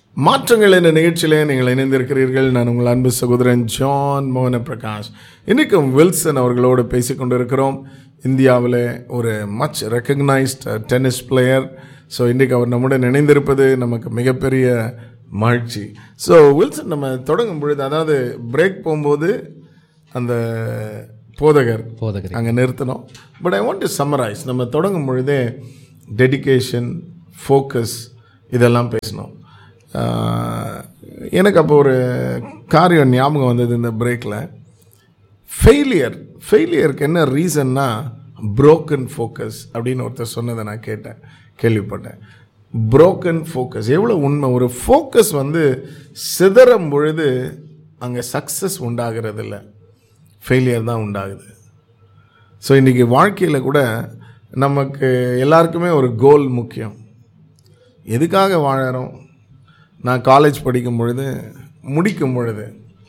மாற்றங்கள் என்ற நிகழ்ச்சியிலே நீங்கள் இணைந்திருக்கிறீர்கள் நான் உங்கள் அன்பு சகோதரன் ஜான் மோகன பிரகாஷ் இன்றைக்கும் வில்சன் அவர்களோடு பேசிக்கொண்டிருக்கிறோம் இந்தியாவில் ஒரு much recognised tennis player so இன்றைக்கு அவர் நம்முடன் இணைந்திருப்பது நமக்கு மிகப்பெரிய மகிழ்ச்சி ஸோ வில்சன் நம்ம தொடங்கும் பொழுது அதாவது பிரேக் போகும்போது அந்த போதகர் போதகர் அங்கே நிறுத்தணும் but I want to summarise நம்ம தொடங்கும் பொழுதே டெடிகேஷன் ஃபோக்கஸ் இதெல்லாம் பேசணும் ஆஹ், எனக்கு அப்போ ஒரு காரியம் ஞாபகம் வந்தது இந்த பிரேக்கில் ஃபெயிலியர் ஃபெயிலியருக்கு என்ன ரீசன்னா broken ஃபோக்கஸ் அப்படின்னு ஒருத்தர் சொன்னதை நான் கேட்டேன் கேள்விப்பட்டேன் broken ஃபோக்கஸ் எவ்வளோ உண்மை ஒரு ஃபோக்கஸ் வந்து சிதறும் பொழுது அங்கே சக்ஸஸ் உண்டாகிறது இல்லை ஃபெயிலியர் தான் உண்டாகுது ஸோ இன்றைக்கி வாழ்க்கையில் கூட நமக்கு எல்லாருக்குமே ஒரு கோல் முக்கியம் எதுக்காக வாழறோம் நான் காலேஜ் படிக்கும் பொழுது முடிக்கும் பொழுது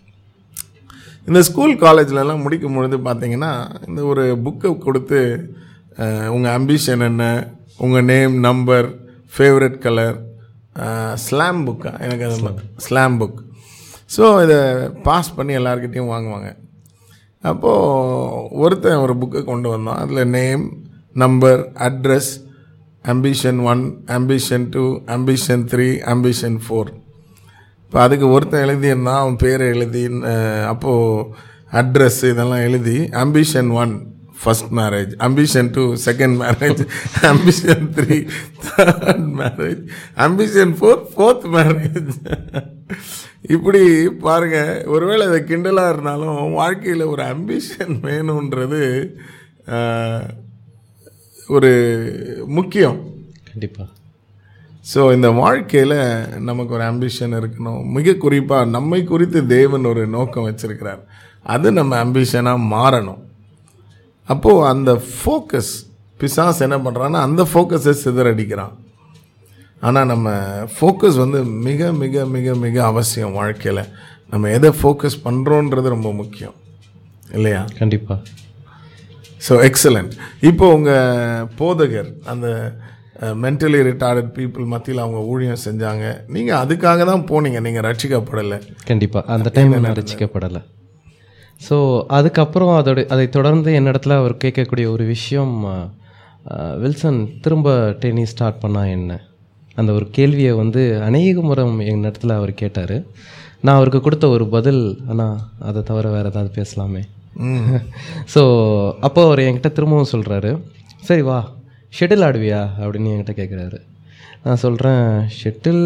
இந்த ஸ்கூல் காலேஜ்லலாம் முடிக்கும் பொழுது பார்த்தீங்கன்னா இந்த ஒரு புக்கை கொடுத்து உங்கள் அம்பிஷன் என்ன உங்கள் name number favourite colour slam புக்கா எனக்கு அது ஸ்லாம் புக் ஸோ இதை பாஸ் பண்ணி எல்லாருக்கிட்டேயும் வாங்குவாங்க அப்போது ஒருத்தன் ஒரு புக்கை கொண்டு வந்தான் அதில் name number address ambition one ambition two ambition three ambition four இப்போ அதுக்கு ஒருத்தன் எழுதியிருந்தான் அவன் பேரை எழுதி அஹ், அப்போது அட்ரஸ் இதெல்லாம் எழுதி ambition one first marriage ambition two second marriage ambition three third marriage ambition four fourth marriage இப்படி பாருங்க ஒருவேளை அது கிண்டலாக இருந்தாலும் வாழ்க்கையில் ஒரு அம்பிஷன் வேணுன்றது அஹ், ஒரு முக்கியம் கண்டிப்பாக ஸோ இந்த வாழ்க்கையில் நமக்கு ஒரு ஆம்பிஷன் இருக்கணும் மிக குறிப்பாக நம்மை குறித்து தேவன் ஒரு நோக்கம் வச்சிருக்கிறார் அது நம்ம ஆம்பிஷனாக மாறணும் அப்போது அந்த ஃபோக்கஸ் பிசாஸ் என்ன பண்ணுறான்னா அந்த ஃபோக்கஸை சிதறடிக்கிறான் ஆனால் நம்ம ஃபோக்கஸ் வந்து மிக மிக மிக மிக அவசியம் வாழ்க்கையில் நம்ம எதை ஃபோக்கஸ் பண்ணுறோன்றது ரொம்ப முக்கியம் இல்லையா கண்டிப்பாக ஸோ எக்ஸலண்ட் இப்போ உங்கள் போதகர் அந்த மென்டலி ரிட்டார்டட் பீப்புள் மத்தியில் அவங்க ஊழியம் செஞ்சாங்க நீங்கள் அதுக்காக தான் போனீங்க நீங்கள் ரட்சிக்கப்படலை கண்டிப்பாக அந்த டைம் நான் ரசிக்கப்படலை ஸோ அதுக்கப்புறம் அதோட அதை தொடர்ந்து என்னிடத்துல அவர் கேட்கக்கூடிய ஒரு விஷயம் அஹ், வில்சன் திரும்ப டென்னிஸ் ஸ்டார்ட் பண்ணா என்ன அந்த ஒரு கேள்வியை வந்து அநேக முறை என்னிடத்துல அவர் கேட்டார் நான் அவருக்கு கொடுத்த ஒரு பதில் ஆனால் அதை தவிர வேறு ஏதாவது பேசலாமே ஸோ அப்போ அவர் என்கிட்ட திரும்பவும் சொல்கிறாரு சரி வா ஷெட்டில் ஆடுவியா அப்படின்னு என்கிட்ட கேட்குறாரு நான் சொல்கிறேன் ஷெட்டில்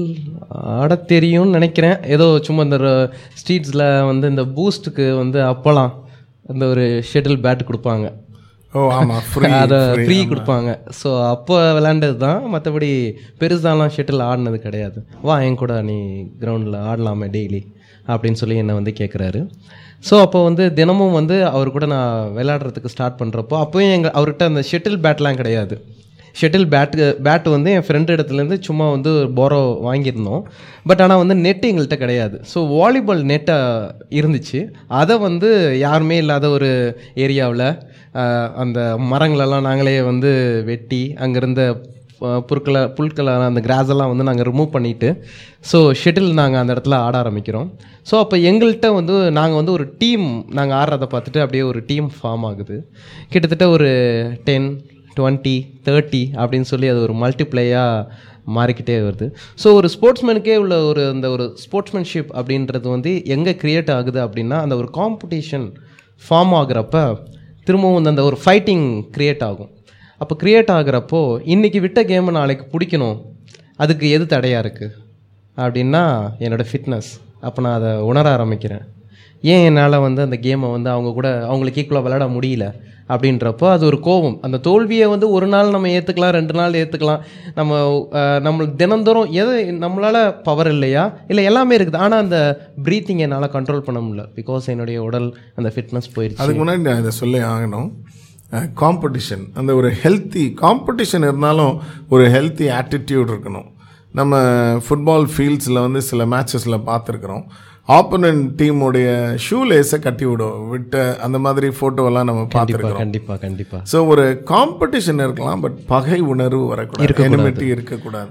ஆட தெரியும்னு நினைக்கிறேன் ஏதோ சும்மா இந்த ஸ்ட்ரீட்ஸில் வந்து இந்த பூஸ்ட்டுக்கு வந்து அப்போலாம் இந்த ஒரு ஷெட்டில் பேட் கொடுப்பாங்க ஓ ஆமாம் ஃப்ரீ அதை ஃப்ரீ கொடுப்பாங்க ஸோ அப்போ விளாண்டது தான் மற்றபடி பெருசாலாம் ஷெட்டில் ஆடினது கிடையாது வா என் கூட நீ கிரவுண்டில் ஆடலாமே டெய்லி அப்படின்னு சொல்லி என்னை வந்து கேட்குறாரு ஸோ அப்போ வந்து தினமும் வந்து அவர் கூட நான் விளையாடுறதுக்கு ஸ்டார்ட் பண்ணுறப்போ அப்போயும் எங்கள் அவர்கிட்ட அந்த ஷெட்டில் பேட்லாம் கிடையாது ஷெட்டில் பேட்டு பேட் வந்து என் ஃப்ரெண்டு இடத்துலேருந்து சும்மா வந்து போரோ வாங்கியிருந்தோம் பட் ஆனால் வந்து நெட் எங்கள்கிட்ட கிடையாது ஸோ வாலிபால் நெட்டை இருந்துச்சு அதை வந்து யாருமே இல்லாத ஒரு ஏரியாவில் அந்த மரங்களெல்லாம் நாங்களே வந்து வெட்டி அங்கேருந்த புற்களை புல்களை அந்த கிராஸ் எல்லாம் வந்து நாங்கள் ரிமூவ் பண்ணிவிட்டு ஸோ ஷெட்டில் நாங்கள் அந்த இடத்துல ஆட ஆரம்பிக்கிறோம் ஸோ அப்போ எங்கள்கிட்ட வந்து நாங்கள் வந்து ஒரு டீம் நாங்கள் ஆடுறத பார்த்துட்டு அப்படியே ஒரு டீம் ஃபார்ம் ஆகுது கிட்டத்தட்ட ஒரு டென் டுவெண்ட்டி தேர்ட்டி அப்படின்னு சொல்லி அது ஒரு மல்டிப்ளையாக மாறிக்கிட்டே வருது ஸோ ஒரு ஸ்போர்ட்ஸ்மேனுக்கே உள்ள ஒரு அந்த ஒரு ஸ்போர்ட்ஸ்மேன்ஷிப் அப்படின்றது வந்து எங்கே க்ரியேட் ஆகுது அப்படின்னா அந்த ஒரு காம்படிஷன் ஃபார்ம் ஆகுறப்ப திரும்பவும் அந்த ஒரு ஃபைட்டிங் க்ரியேட் ஆகும் அப்போ க்ரியேட் ஆகுறப்போ இன்றைக்கி விட்ட கேமை நாளைக்கு பிடிக்கணும் அதுக்கு எது தடையாக இருக்குது அப்படின்னா என்னோடய ஃபிட்னஸ் அப்போ நான் அதை உணர ஆரம்பிக்கிறேன் ஏன் என்னால் வந்து அந்த கேமை வந்து அவங்க கூட அவங்களுக்கு ஈக்குவலாக விளையாட முடியல அப்படின்றப்போ அது ஒரு கோபம் அந்த தோல்வியை வந்து ஒரு நாள் நம்ம ஏற்றுக்கலாம் ரெண்டு நாள் ஏற்றுக்கலாம் நம்ம அஹ், நம்ம தினந்தோறும் எதை நம்மளால் பவர் இல்லையா இல்லை எல்லாமே இருக்குது ஆனால் அந்த ப்ரீத்திங் என்னால் கண்ட்ரோல் பண்ண முடியல பிகாஸ் என்னுடைய உடல் அந்த ஃபிட்னஸ் போயிடுச்சு அதுக்கு முன்னாடி நான் இதை சொல்லி ஆகணும் காம்படிஷன் அந்த ஒரு ஹெல்த்தி காம்படிஷன் இருந்தாலும் ஒரு ஹெல்த்தி ஆட்டிடியூட் இருக்கணும் நம்ம ஃபுட்பால் ஃபீல்ட்ஸில் வந்து சில மேட்சஸில் பார்த்துருக்குறோம் ஆப்போனன்ட் டீமுடைய ஷூ லேஸை கட்டி விடும் விட்ட அந்த மாதிரி ஃபோட்டோவெல்லாம் நம்ம பார்த்துருக்கோம் கண்டிப்பாக கண்டிப்பாக ஸோ ஒரு காம்படிஷன் இருக்கலாம் பட் பகை உணர்வு வரக்கூடாது எனிமிட்டி இருக்கக்கூடாது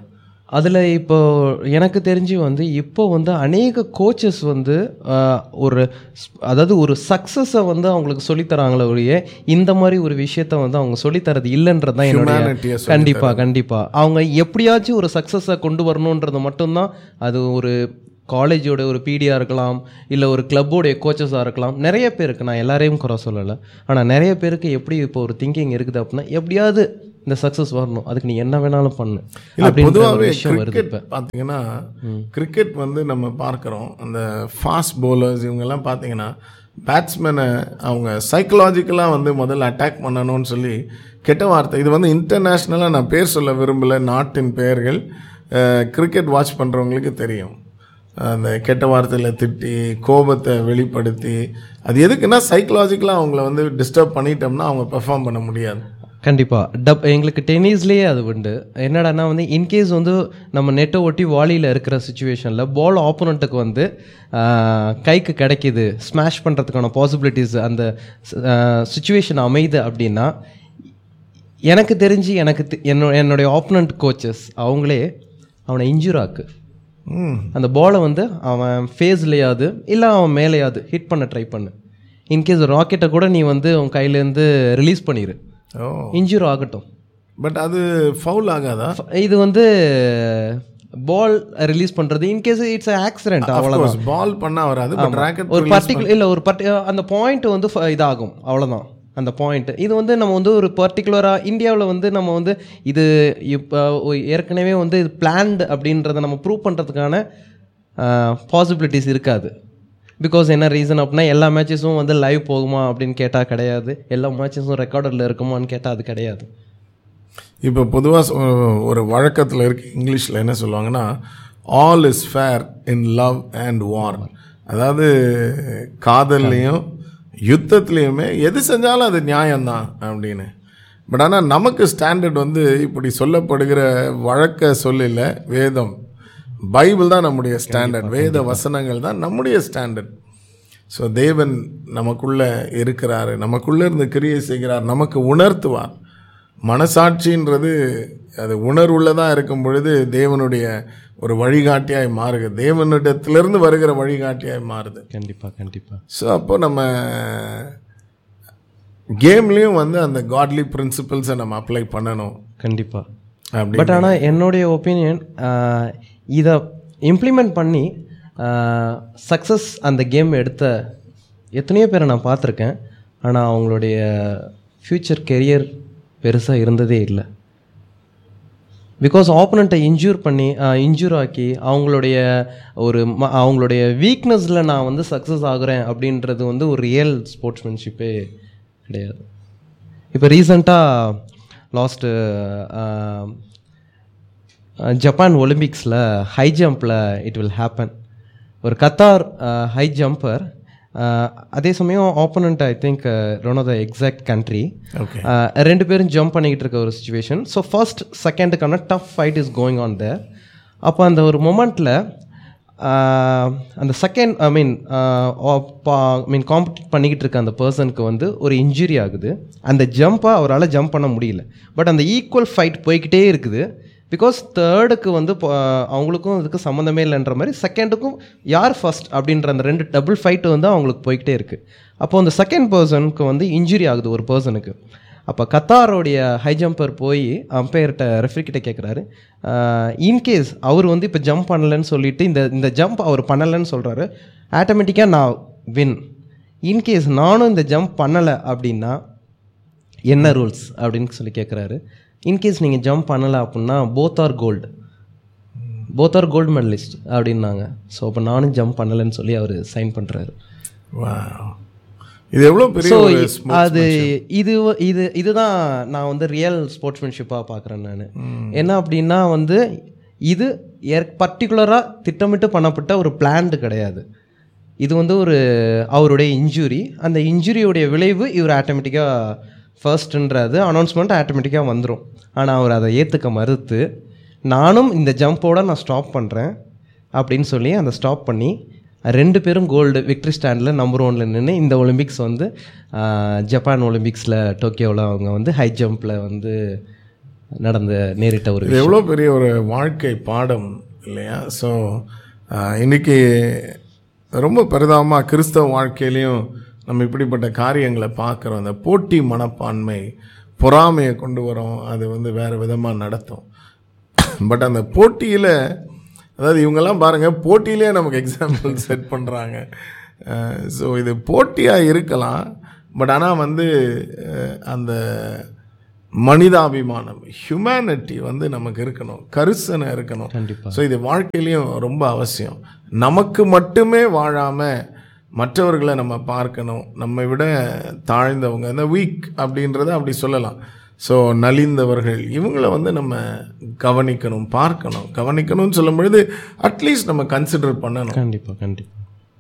அதில் இப்போ எனக்கு தெரிஞ்சு வந்து இப்போ வந்து அநேக கோச்சஸ் வந்து ஆஹ், ஒரு ஸ்- அதாவது ஒரு சக்ஸஸை வந்து அவங்களுக்கு சொல்லித்தராங்களே ஒழிய இந்த மாதிரி ஒரு விஷயத்த வந்து அவங்க சொல்லித்தரது இல்லைன்றது தான் என்னுடைய Humanity-ய சொல்லித் கண்டிப்பாக கண்டிப்பாக அவங்க எப்படியாச்சும் ஒரு சக்ஸஸை கொண்டு வரணுன்றது மட்டும்தான் அது ஒரு காலேஜோட ஒரு பிடியாக இருக்கலாம் இல்லை ஒரு கிளப்போடைய கோச்சஸாக இருக்கலாம் நிறைய பேருக்கு நான் எல்லாரையும் குறை சொல்லலை ஆனால் நிறைய பேருக்கு எப்படி இப்போ ஒரு திங்கிங் இருக்குது அப்படின்னா எப்படியாவது இந்த சக்ஸஸ் வரணும் அதுக்கு நீ என்ன வேணாலும் பண்ணு இல்லை அப்படின்ற ஒரு பொதுவாகவே விஷயம் வருது கிரிக்கெட் இப்போ பார்த்தீங்கன்னா கிரிக்கெட் வந்து நம்ம பார்க்குறோம் அந்த ஃபாஸ்ட் bowlers இவங்கெல்லாம் பார்த்தீங்கன்னா பேட்ஸ்மேனை அவங்க சைக்கலாஜிக்கலாக வந்து முதல்ல அட்டாக் பண்ணணும்னு சொல்லி கெட்ட வார்த்தை இது வந்து இன்டர்நேஷ்னலாக நான் பேர் சொல்ல விரும்பல நாட்டின் பெயர்கள் கிரிக்கெட் வாட்ச் பண்ணுறவங்களுக்கு தெரியும் அந்த கெட்ட வார்த்தையில் திட்டி கோபத்தை வெளிப்படுத்தி அது எதுக்குன்னா சைக்கலாஜிக்கலாக அவங்கள வந்து டிஸ்டர்ப் பண்ணிட்டோம்னா அவங்க பெர்ஃபார்ம் பண்ண முடியாது கண்டிப்பாக டப் எங்களுக்கு டென்னிஸ்லேயே அது உண்டு என்னடான்னா வந்து இன்கேஸ் வந்து நம்ம நெட்டை ஒட்டி வாலியில் இருக்கிற சுச்சுவேஷனில் பால் ஆப்போனண்ட்டுக்கு வந்து ஆஹ், கைக்கு கிடைக்கிது ஸ்மாஷ் பண்ணுறதுக்கான பாசிபிலிட்டிஸ் அந்த சுச்சுவேஷன் அமையுது அப்படின்னா எனக்கு தெரிஞ்சு எனக்கு தெ- என்னோ என்னுடைய ஆப்போனண்ட் கோச்சஸ் அவங்களே அவனை இன்ஜூர் ஆக்கு ம் அந்த பாலை வந்து அவன் ஃபேஸ்லையாவது இல்லை அவன் மேலேயாவது ஹிட் பண்ண ட்ரை பண்ணு இன்கேஸ் ராக்கெட்டை கூட நீ வந்து உன் கையிலேருந்து ரிலீஸ் பண்ணிடு ஓ இன்ஜூர் ஆகட்டும் பட் அது ஃபவுல் ஆகாதா இது வந்து பால் ரிலீஸ் பண்ணுறது இன்கேஸ் இட்ஸ் ஆக்சிடென்ட் அவ்வளோதான் பால் பண்ணா வராது பட் ராக்கெட் ஒரு பர்டிகுலர் இல்லை ஒரு பர்டி அந்த பாயிண்ட் வந்து ஃப- இதாகும் அவ்வளோதான் அந்த பாயிண்ட் இது வந்து நம்ம வந்து ஒரு பர்டிகுலராக இந்தியாவில் வந்து நம்ம வந்து இது இப்போ ஏற்கனவே வந்து இது பிளான்டு அப்படின்றத நம்ம ப்ரூவ் பண்ணுறதுக்கான பாசிபிலிட்டிஸ் இருக்காது பிகாஸ் என்ன ரீசன் அப்படின்னா எல்லா மேட்சஸும் வந்து லைவ் போகுமா அப்படின்னு கேட்டால் கிடையாது எல்லா மேட்சஸும் ரெக்கார்டரில் இருக்குமான்னு கேட்டால் அது கிடையாது இப்போ பொதுவாக ஒரு வழக்கத்தில் இருக்கு இங்கிலீஷில் என்ன சொல்லுவாங்கன்னா all is fair in love and war அதாவது காதல்லையும் யுத்தத்துலேயுமே எது செஞ்சாலும் அது நியாயம்தான் அப்படின்னு பட் ஆனால் நமக்கு ஸ்டாண்டர்ட் வந்து இப்படி சொல்லப்படுகிற வழக்க சொல்லில் வேதம் பைபிள் தான் நம்முடைய ஸ்டாண்டர்ட் வேத வசனங்கள் தான் நம்முடைய ஸ்டாண்டர்ட் ஸோ தேவன் நமக்குள்ள இருக்கிறாரு நமக்குள்ள இருந்து கிரியை செய்கிறார் நமக்கு உணர்த்துவார் மனசாட்சின்றது அது உணர்வுள்ளதாக இருக்கும் பொழுது தேவனுடைய ஒரு வழிகாட்டியாய் மாறுது தேவனிடத்திலிருந்து வருகிற வழிகாட்டியாய் மாறுது கண்டிப்பாக கண்டிப்பாக ஸோ அப்போ நம்ம கேம்லேயும் வந்து அந்த காட்லி பிரின்சிபல்ஸை நம்ம அப்ளை பண்ணணும் கண்டிப்பாக அப்படி பட் ஆனால் என்னுடைய ஒப்பீனியன் இதை இம்ப்ளிமெண்ட் பண்ணி சக்ஸஸ் அந்த கேம் எடுத்த எத்தனையோ பேரை நான் பார்த்துருக்கேன் ஆனால் அவங்களுடைய ஃப்யூச்சர் கெரியர் பெருசாக இருந்ததே இல்லை பிகாஸ் ஆப்போனண்ட்டை இன்ஜூர் பண்ணி இன்ஜூர் ஆக்கி அவங்களுடைய ஒரு ம- அவங்களுடைய வீக்னஸில் நான் வந்து சக்ஸஸ் ஆகுறேன் அப்படின்றது வந்து ஒரு ரியல் ஸ்போர்ட்ஸ்மேன்ஷிப்பே கிடையாது இப்போ ரீசண்டாக லாஸ்ட்டு ஜப்பான் ஒலிம்பிக்ஸில் ஹை ஜம்பில் இட் வில் ஹேப்பன் ஒரு கத்தார் ஹை ஜம்பர் அதே சமயம் opponent I think one of the exact country okay ரெண்டு பேரும் ஜம்ப் பண்ணிக்கிட்டு இருக்க ஒரு சுச்சுவேஷன் ஸோ ஃபர்ஸ்ட் செகண்டுக்கான tough fight is going on there அப்போ அந்த ஒரு மொமெண்ட்டில் அந்த second I mean I mean compete பண்ணிக்கிட்டு இருக்க அந்த பர்சனுக்கு வந்து ஒரு இன்ஜுரி ஆகுது அந்த ஜம்பை அவரால் ஜம்ப் பண்ண முடியல பட் அந்த ஈக்குவல் ஃபைட் போய்க்கிட்டே இருக்குது பிகாஸ் தேர்டுக்கு வந்து இப்போ, அவங்களுக்கும் இதுக்கு சம்மந்தமே இல்லைன்ற மாதிரி செகண்டுக்கும் யார் ஃபர்ஸ்ட் அப்படின்ற அந்த ரெண்டு டபுள் ஃபைட்டு வந்து அவங்களுக்கு போய்கிட்டே இருக்குது அப்போ அந்த செகண்ட் பர்சனுக்கு வந்து இன்ஜுரி ஆகுது ஒரு பர்சனுக்கு அப்போ கத்தாரோடைய ஹை ஜம்பர் போய் அம்பையர்கிட்ட ரெஃப்ரி கிட்ட கேட்குறாரு இன்கேஸ் அவர் வந்து இப்போ ஜம்ப் பண்ணலன்னு சொல்லிட்டு இந்த இந்த ஜம்ப் அவர் பண்ணலைன்னு சொல்கிறாரு ஆட்டோமேட்டிக்காக நான் வின் இன்கேஸ் நானும் இந்த ஜம்ப் பண்ணலை அப்படின்னா என்ன ரூல்ஸ் அப்படின்னு சொல்லி கேட்குறாரு இன்கேஸ் நீங்கள் ஜம்ப் பண்ணலை அப்படின்னா both are gold both are gold medalist அப்படின்னாங்க ஸோ அப்போ நானும் ஜம்ப் பண்ணலைன்னு சொல்லி அவர் சைன் பண்ணுறாரு Wow. இது எவ்வளோ பெரிய ஸோ ஒரு smooth- அது இது வ- இது இதுதான் நான் வந்து ரியல் ஸ்போர்ட்ஸ்மேன்ஷிப்பாக பார்க்குறேன் நான் என்ன அப்படின்னா வந்து இது ஏற் பர்டிகுலராக திட்டமிட்டு பண்ணப்பட்ட ஒரு பிளான்டு கிடையாது இது வந்து ஒரு அவருடைய இன்ஜுரி அந்த இன்ஜுரியோடைய விளைவு இவர் ஆட்டோமேட்டிக்காக ஃபர்ஸ்ட்ன்றது அனௌன்ஸ்மெண்ட் ஆட்டோமேட்டிக்காக வந்துடும் ஆனால் அவர் அதை ஏற்றுக்க மறுத்து நானும் இந்த ஜம்போட நான் ஸ்டாப் பண்ணுறேன் அப்படின்னு சொல்லி அந்த ஸ்டாப் பண்ணி ரெண்டு பேரும் கோல்டு விக்டரி ஸ்டாண்டில் நம்பர் ஒனில் நின்று இந்த ஒலிம்பிக்ஸ் வந்து ஆஹ், ஜப்பான் ஒலிம்பிக்ஸில் டோக்கியோவில் அவங்க வந்து ஹை ஜம்பில் வந்து நடந்த நேரிட்ட ஒரு இது எவ்வளோ பெரிய ஒரு வாழ்க்கை பாடம் இல்லையா ஸோ இன்னைக்கு ரொம்ப பரிதாபமாக கிறிஸ்தவ வாழ்க்கையிலையும் நம்ம இப்படிப்பட்ட காரியங்களை பார்க்குறோம் அந்த போட்டி மனப்பான்மை பொறாமையை கொண்டு வரோம் அது வந்து வேறு விதமாக நடத்தும் பட் அந்த போட்டியில் அதாவது இவங்கெல்லாம் பாருங்கள் போட்டியிலே நமக்கு எக்ஸாம்பிள் செட் பண்ணுறாங்க ஸோ இது போட்டியாக இருக்கலாம் பட் ஆனால் வந்து அஹ், அந்த மனிதாபிமானம் ஹியூமனிட்டி வந்து நமக்கு இருக்கணும் கரிசனை இருக்கணும் கண்டிப்பா ஸோ இது வாழ்க்கையிலையும் ரொம்ப அவசியம் நமக்கு மட்டுமே வாழாமல் மற்றவர்களை நம்ம பார்க்கணும் நம்மை விட தாழ்ந்தவங்க இந்த வீக் அப்படின்றத அப்படி சொல்லலாம் ஸோ நலிந்தவர்கள் இவங்கள வந்து நம்ம கவனிக்கணும் பார்க்கணும் கவனிக்கணும்னு சொல்லும் பொழுது அட்லீஸ்ட் நம்ம கன்சிடர் பண்ணணும் கண்டிப்பா கண்டிப்பா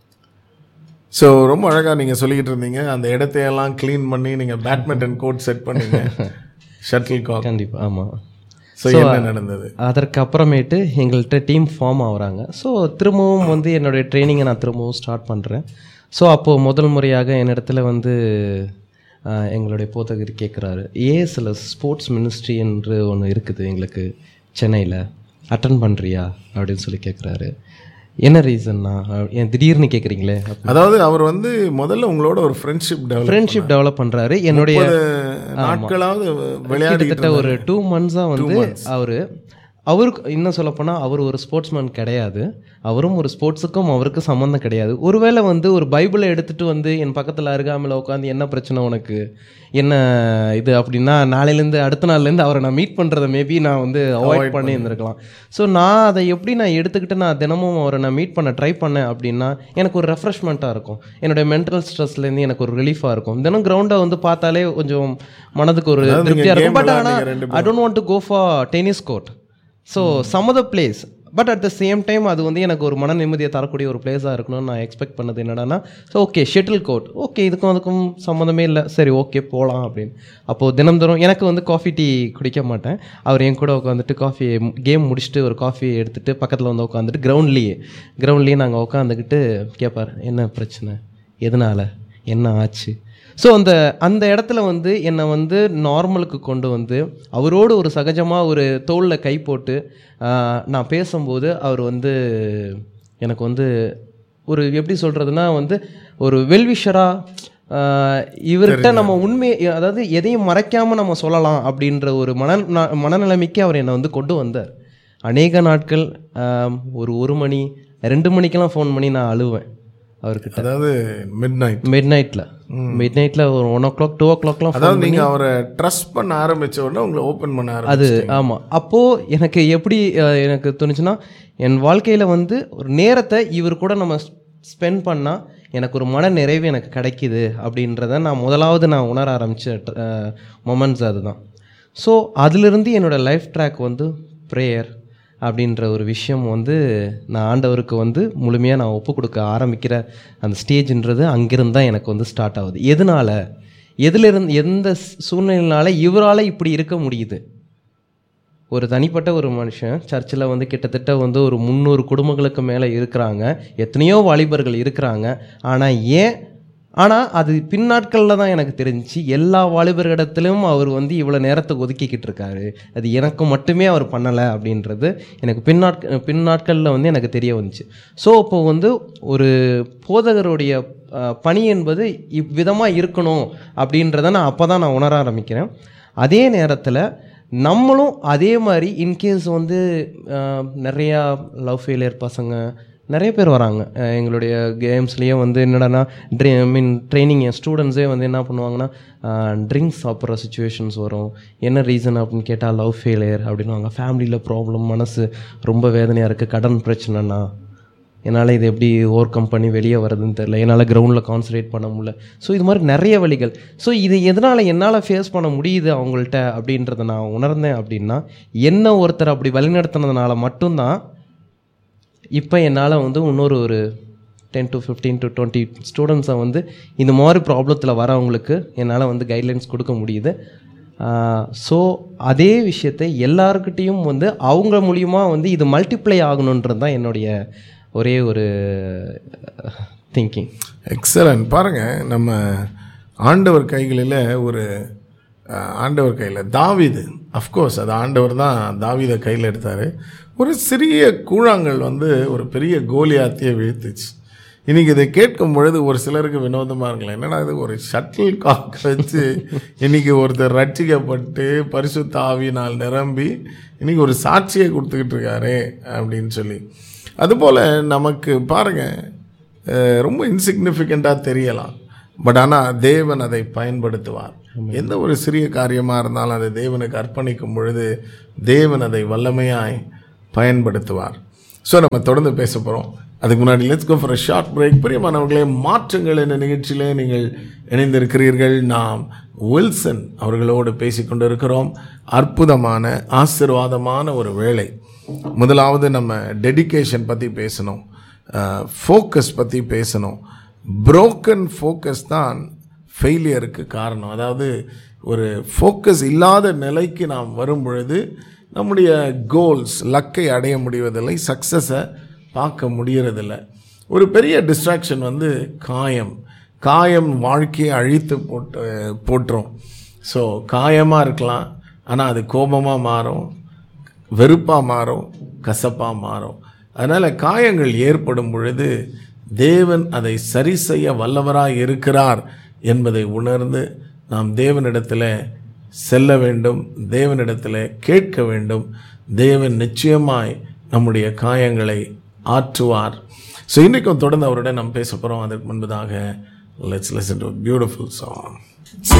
ஸோ ரொம்ப அழகாக நீங்கள் சொல்லிக்கிட்டு இருந்தீங்க அந்த இடத்தையெல்லாம் க்ளீன் பண்ணி நீங்கள் பேட்மிண்டன் கோர்ட் செட் பண்ணீங்க ஷட்டில் காக் கண்டிப்பா ஆமா ஸோ என்ன நடந்தது அதற்கு அப்புறமேட்டு எங்கள்கிட்ட டீம் ஃபார்ம் ஆகுறாங்க ஸோ திரும்பவும் வந்து என்னுடைய ட்ரைனிங்கை நான் திரும்பவும் ஸ்டார்ட் பண்ணுறேன் ஸோ அப்போது முதல் முறையாக என்னிடத்துல வந்து ஆஹ், எங்களுடைய போதகர் கேட்குறாரு ஏஎஸ்எல்எஸ் ஸ்போர்ட்ஸ் மினிஸ்ட்ரி என்று ஒன்று இருக்குது எங்களுக்கு சென்னையில் அட்டன் பண்ணுறியா அப்படின்னு சொல்லி கேட்குறாரு என்ன ரீசன்னா ஏன் திடீர்னு கேட்குறீங்களே அதாவது அவர் வந்து முதல்ல உங்களோட ஒரு ஃப்ரெண்ட்ஷிப் டெவலப் ஃப்ரெண்ட்ஷிப் டெவலப் பண்ணுறாரு என்னுடைய நாட்களாவது விளையாடி கிட்டத்தட்ட ஒரு டூ மந்த்ஸாக வந்து அவர் அவருக்கு இன்னும் சொல்லப்போனால் அவர் ஒரு ஸ்போர்ட்ஸ்மேன் கிடையாது அவரும் ஒரு ஸ்போர்ட்ஸுக்கும் அவருக்கு சம்மந்தம் கிடையாது ஒருவேளை வந்து ஒரு பைபிளை எடுத்துகிட்டு வந்து என் பக்கத்தில் அருகாமையில் உட்காந்து என்ன பிரச்சனை உனக்கு என்ன இது அப்படின்னா நாளையிலேருந்து அடுத்த நாள்லேருந்து அவரை நான் மீட் பண்ணுறதை மேபி நான் வந்து அவாய்ட் பண்ணி இருந்திருக்கலாம் ஸோ நான் அதை எப்படி நான் எடுத்துக்கிட்டு நான் தினமும் அவரை நான் மீட் பண்ண ட்ரை பண்ணேன் அப்படின்னா எனக்கு ஒரு ரெஃப்ரெஷ்மெண்ட்டாக இருக்கும் என்னுடைய மென்டல் ஸ்ட்ரெஸ்லேருந்து எனக்கு ஒரு ரிலீஃபாக இருக்கும் தினம் கிரவுண்டை வந்து பார்த்தாலே கொஞ்சம் மனதுக்கு ஒரு அதாவது நீங்க திருப்தியாக game இருக்கும் பட் ஆனால் விளையாடுறீங்க ரெண்டு I don't want to go for tennis court so some the place but at the same time அது வந்து எனக்கு ஒரு மன நிம்மதியை தரக்கூடிய ஒரு பிளேஸாக இருக்கணும்னு நான் எக்ஸ்பெக்ட் பண்ணது என்னடான்னா so okay shuttle court okay இதுக்கும் அதுக்கும் சம்மந்தமே இல்லை சரி ஓகே போகலாம் அப்படின்னு அப்போது தினம்தோறும் எனக்கு வந்து காஃபி டீ குடிக்க மாட்டேன் அவர் என் கூட உட்காந்துட்டு காஃபி கேம் முடிச்சுட்டு ஒரு காஃபி எடுத்துட்டு பக்கத்தில் வந்து உட்காந்துட்டு கிரவுண்ட்லேயே கிரவுண்ட்லேயே நாங்கள் உட்காந்துக்கிட்டு கேட்பார் என்ன பிரச்சனை எதனால் என்ன ஆச்சு ஸோ அந்த அந்த இடத்துல வந்து என்னை வந்து நார்மலுக்கு கொண்டு வந்து அவரோடு ஒரு சகஜமாக ஒரு தோளில் கை போட்டு ஆஹ், நான் பேசும்போது அவர் வந்து எனக்கு வந்து ஒரு எப்படி சொல்கிறதுனா வந்து ஒரு வெல்விஷராக இவர்கிட்ட நம்ம உண்மை அதாவது எதையும் மறைக்காமல் நம்ம சொல்லலாம் அப்படின்ற ஒரு மன நா- மனநிலைமைக்கு அவர் என்னை வந்து கொண்டு வந்தார் அநேக நாட்கள் ஆஹ், ஒரு ஒரு மணி ரெண்டு மணிக்கெல்லாம் ஃபோன் பண்ணி நான் அழுவேன் அவர்கிட்ட அதாவது மிட் நைட் மிட் நைட்டில் மிட் நைட்டில் ஒரு ஒன் ஓ கிளாக் டூ ஓ கிளாக்லாம் அதாவது நீங்க அவரை ட்ரஸ்ட் பண்ண ஆரம்பிச்ச உடனே உங்களை ஓபன் பண்ண அது ஆரம்பிச்சு ஆமாம் அப்போது எனக்கு எப்படி அஹ், எனக்கு தோணுச்சுன்னா என் வாழ்க்கையில் வந்து ஒரு நேரத்தை இவர் கூட நம்ம ஸ்பெண்ட் பண்ணால் எனக்கு ஒரு மன நிறைவு எனக்கு கிடைக்குது அப்படின்றத நான் முதலாவது நான் உணர ஆரம்பித்த மொமெண்ட்ஸ் அதுதான் ஸோ அதிலிருந்து என்னோடய லைஃப் ட்ராக் வந்து ப்ரேயர் அப்படின்ற ஒரு விஷயம் வந்து நான் ஆண்டவருக்கு வந்து முழுமையாக நான் ஒப்பு கொடுக்க ஆரம்பிக்கிற அந்த ஸ்டேஜ்ன்றது அங்கிருந்து தான் எனக்கு வந்து ஸ்டார்ட் ஆகுது எதனால் எதிலிருந்து எந்த சூழ்நிலையினால இவரால் இப்படி இருக்க முடியுது ஒரு தனிப்பட்ட ஒரு மனுஷன் சர்ச்சில் வந்து கிட்டத்தட்ட வந்து ஒரு முந்நூறு குடும்பங்களுக்கு மேலே இருக்கிறாங்க எத்தனையோ வாலிபர்கள் இருக்கிறாங்க ஆனால் ஏன் ஆனால் அது பின்னாட்களில் தான் எனக்கு தெரிஞ்சுச்சு எல்லா வாலிபர்களிடத்திலும் அவர் வந்து இவ்வளோ நேரத்தை ஒதுக்கிக்கிட்டு இருக்காரு அது எனக்கு மட்டுமே அவர் பண்ணலை அப்படின்றது எனக்கு பின்னாட்க பின்னாட்களில் வந்து எனக்கு தெரிய வந்துச்சு ஸோ இப்போ வந்து ஒரு போதகருடைய அஹ், பணி என்பது இவ்விதமாக இருக்கணும் அப்படின்றத நான் அப்போ தான் நான் உணர ஆரம்பிக்கிறேன் அதே நேரத்தில் நம்மளும் அதே மாதிரி இன்கேஸ் வந்து அஹ், நிறையா லவ் ஃபெயிலியர் பசங்க நிறைய பேர் வராங்க அஹ், எங்களுடைய கேம்ஸ்லேயே வந்து என்னடான்னா ட்ரி ஐ மீன் ட்ரைனிங் என் ஸ்டூடெண்ட்ஸே வந்து என்ன பண்ணுவாங்கன்னா ட்ரிங்க்ஸ் சாப்பிட்ற சுச்சுவேஷன்ஸ் வரும் என்ன ரீசன் அப்படின்னு கேட்டால் லவ் ஃபெயிலியர் அப்படின்னுவாங்க ஃபேமிலியில் ப்ராப்ளம் மனசு ரொம்ப வேதனையாக இருக்குது கடன் பிரச்சனைனா என்னால் இது எப்படி ஓவர் கம் பண்ணி வெளியே வரதுன்னு தெரில என்னால் கிரவுண்டில் கான்சன்ட்ரேட் பண்ண முடியல ஸோ இது மாதிரி நிறைய வழிகள் ஸோ இது எதனால் என்னால் ஃபேஸ் பண்ண முடியுது அவங்கள்ட்ட அப்படின்றத நான் உணர்ந்தேன் அப்படின்னா என்ன ஒருத்தர் அப்படி வழிநடத்தினதுனால மட்டும்தான் இப்போ என்னால் வந்து இன்னொரு ஒரு ten to fifteen to twenty ஸ்டூடெண்ட்ஸை வந்து இந்த மாதிரி ப்ராப்ளத்தில் வரவங்களுக்கு என்னால் வந்து கைட்லைன்ஸ் கொடுக்க முடியுது ஸோ அதே விஷயத்தை எல்லாருக்கிட்டேயும் வந்து அவங்க மூலியமா வந்து இது மல்டிப்ளை ஆகணுன்றது தான் என்னுடைய ஒரே ஒரு திங்கிங் எக்ஸலன்ட் பாருங்க நம்ம ஆண்டவர் கைகளில் ஒரு அஹ், ஆண்டவர் கையில் தாவீது அஃப்கோர்ஸ் அது ஆண்டவர் தான் தாவீதை கையில் எடுத்தார் ஒரு சிறிய கூழாங்கல் வந்து ஒரு பெரிய கோலியாத்தியை வீழ்த்துச்சு இன்னைக்கு இதை கேட்கும் பொழுது ஒரு சிலருக்கு வினோதமாக இருக்கலாம் என்னடா இது ஒரு ஷட்டில் காக் வச்சு இன்னைக்கு ஒருத்தர் ரட்சிக்கப்பட்டு பரிசுத்த ஆவியினால் நிரம்பி இன்னைக்கு ஒரு சாட்சியை கொடுத்துக்கிட்டு இருக்காரு அப்படின்னு சொல்லி அதுபோல் நமக்கு பாருங்கள் அஹ் ரொம்ப இன்சிக்னிஃபிகண்ட்டாக தெரியலாம் பட் ஆனால் தேவன் அதை பயன்படுத்துவார் எந்த ஒரு சிறிய காரியமாக இருந்தாலும் அதை தேவனுக்கு அர்ப்பணிக்கும் பொழுது தேவன் அதை வல்லமையாய் பயன்படுத்துவார் ஸோ நம்ம தொடர்ந்து பேச போகிறோம் அதுக்கு முன்னாடி let's go for short break பிரியமானவர்களே மாற்றங்கள் என்ற நிகழ்ச்சியிலே நீங்கள் இணைந்திருக்கிறீர்கள் நாம் வில்சன் அவர்களோடு பேசிக்கொண்டு இருக்கிறோம் அற்புதமான ஆசீர்வாதமான ஒரு வேலை முதலாவது நம்ம டெடிகேஷன் பற்றி பேசணும் ஃபோக்கஸ் பற்றி பேசணும் புரோக்கன் ஃபோக்கஸ் தான் ஃபெயிலியருக்கு காரணம் அதாவது ஒரு ஃபோக்கஸ் இல்லாத நிலைக்கு நாம் வரும் பொழுது நம்முடைய கோல்ஸ் லக்கை அடைய முடிவதில்லை சக்ஸஸை பார்க்க முடியறதில்ல ஒரு பெரிய டிஸ்ட்ராக்ஷன் வந்து காயம் காயம் வாழ்க்கையை அழித்து போட்டு போட்டுரும் ஸோ காயமாக இருக்கலாம் ஆனால் அது கோபமாக மாறும் வெறுப்பாக மாறும் கசப்பாக மாறும் அதனால் காயங்கள் ஏற்படும் பொழுது தேவன் அதை சரி செய்ய வல்லவராய் இருக்கிறார் என்பதை உணர்ந்து நாம் தேவனிடத்தில் செல்ல வேண்டும் தேவனிடத்தில் கேட்க வேண்டும் தேவன் நிச்சயமாய் நம்முடைய காயங்களை ஆற்றுவார் ஸோ இன்றைக்கும் தொடர்ந்து அவருடன் நாம் பேச போகிறோம் அதற்கு முன்பதாக let's listen to a beautiful song